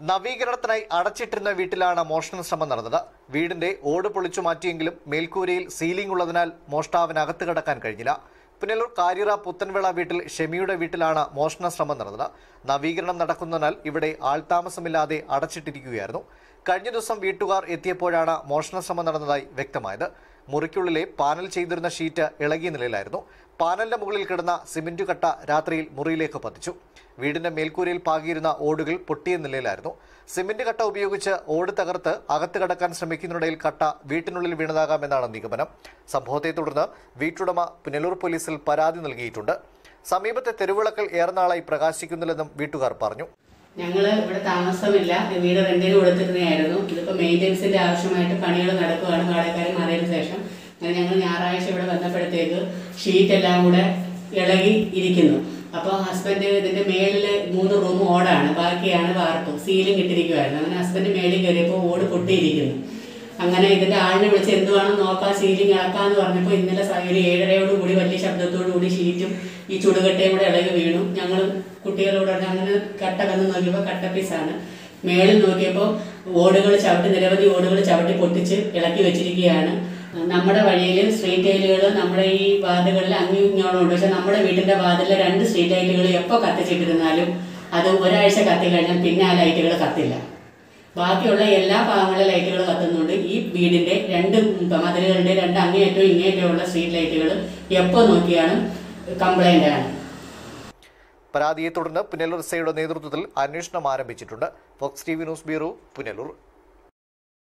നവീകരണത്തിനായി അടച്ചിട്ടിരുന്ന വീട്ടിലാണ് മോഷണ ശ്രമം നടന്നത് വീടിന്റെ ഓട് പൊളിച്ചു മാറ്റിയെങ്കിലും മേൽക്കൂരയിൽ സീലിംഗ് ഉള്ളതിനാൽ മോഷ്ടാവിന് അകത്ത് കടക്കാൻ കഴിഞ്ഞില്ല പുനലൂർ കാര്യറ പുത്തൻവിള വീട്ടിൽ ഷെമിയുടെ വീട്ടിലാണ് മോഷണ ശ്രമം നടന്നത് നവീകരണം നടക്കുന്നതിനാൽ ഇവിടെ ആൾതാമസമില്ലാതെ അടച്ചിട്ടിരിക്കുകയായിരുന്നു കഴിഞ്ഞ ദിവസം വീട്ടുകാർ എത്തിയപ്പോഴാണ് മോഷണ ശ്രമം നടന്നതായി വ്യക്തമായത് മുറിക്കുള്ളിലെ പാനൽ ചെയ്തിരുന്ന ഷീറ്റ് ഇളകിയ നിലയിലായിരുന്നു പാനലിന്റെ മുകളിൽ കിടന്ന സിമന്റ് കട്ട രാത്രിയിൽ മുറിയിലേക്ക് പതിച്ചു വീടിന്റെ മേൽക്കൂരയിൽ പാകിയിരുന്ന ഓടുകൾ പൊട്ടിയ നിലയിലായിരുന്നു സിമന്റ് കട്ട ഉപയോഗിച്ച് ഓട് തകർത്ത് അകത്ത് കടക്കാൻ ശ്രമിക്കുന്നതിനിടയിൽ കട്ട വീട്ടിനുള്ളിൽ വീണതാകാമെന്നാണ് നിഗമനം സംഭവത്തെ തുടർന്ന് വീട്ടുടമ പുനലൂർ പോലീസിൽ പരാതി നൽകിയിട്ടുണ്ട് സമീപത്തെ തെരുവിളക്കൽ ഏറെ നാളായി പ്രകാശിക്കുന്നില്ലെന്നും വീട്ടുകാർ പറഞ്ഞു ഞങ്ങൾ ഇവിടെ താമസമില്ല ഈ വീട് റെന്റിന് കൊടുത്തിരുന്നതായിരുന്നു ഇതിപ്പോൾ മെയിൻ്റെനൻസിന്റെ ആവശ്യമായിട്ട് പണികൾ നടക്കുകയാണ് വാടകക്കാർ മാറിയതിനു ശേഷം അങ്ങനെ ഞങ്ങൾ ഞായറാഴ്ച ഇവിടെ വന്നപ്പോഴത്തേക്ക് ഷീറ്റ് എല്ലാം കൂടെ ഇളകി ഇരിക്കുന്നു അപ്പോൾ ഹസ്ബൻഡ് ഇതിന്റെ മേളിൽ മൂന്ന് റൂം ഓടാണ് ബാക്കിയാണ് വാർപ്പ് സീലിംഗ് ഇട്ടിരിക്കുമായിരുന്നു അങ്ങനെ ഹസ്ബൻഡ് മേളിൽ കയറിയപ്പോൾ ഓട് പൊട്ടിയിരിക്കുന്നു അങ്ങനെ ഇതിന്റെ ആളിനെ വിളിച്ച് എന്തുവാണെന്ന് നോക്കാം സീലിംഗ് ഇളക്കാന്ന് പറഞ്ഞപ്പോൾ ഇന്നലെ സ- ഒരു ഏഴരയോട് കൂടി വലിയ ശബ്ദത്തോടു കൂടി ഷീറ്റും ഈ ചുടുകട്ടയും കൂടെ ഇളകി വീണു ഞങ്ങൾ കുട്ടികളോട് പറഞ്ഞ് അങ്ങനെ കട്ട കന്ന് നോക്കിയപ്പോൾ കട്ട പീസാണ് മേളിൽ നോക്കിയപ്പോൾ ഓടുകൾ ചവിട്ടി നിരവധി ഓടുകൾ ചവിട്ടി പൊട്ടിച്ച് ഇളക്കി വെച്ചിരിക്കുകയാണ് നമ്മുടെ വഴിയിൽ സ്ട്രീറ്റ് ലൈറ്റുകൾ നമ്മുടെ ഈ വാർഡുകളിൽ അങ്ങും ഇങ്ങോട്ടും ഉണ്ട് പക്ഷെ നമ്മുടെ വീടിന്റെ വാതിലിലെ രണ്ട് സ്ട്രീറ്റ് ലൈറ്റുകൾ എപ്പോൾ കത്തിച്ചിട്ടിരുന്നാലും അത് ഒരാഴ്ച കത്തി കഴിഞ്ഞാൽ പിന്നെ ആ ലൈറ്റുകൾ കത്തില്ല ബാക്കിയുള്ള എല്ലാ ഭാഗങ്ങളിലെ ലൈറ്റുകൾ കത്തുന്നുണ്ട് ഈ വീടിന്റെ രണ്ട് മതിലുകളുടെ രണ്ട് അങ്ങേയറ്റവും ഇങ്ങേയറ്റവും ഉള്ള സ്ട്രീറ്റ് ലൈറ്റുകൾ എപ്പോൾ നോക്കിയാലും കംപ്ലൈന്റ് ആണ് പരാതിയെ തുടർന്ന് പുനലൂർ എസ്ഐയുടെ നേതൃത്വത്തിൽ അന്വേഷണം ആരംഭിച്ചിട്ടുണ്ട് Fox TV news bureau Punalur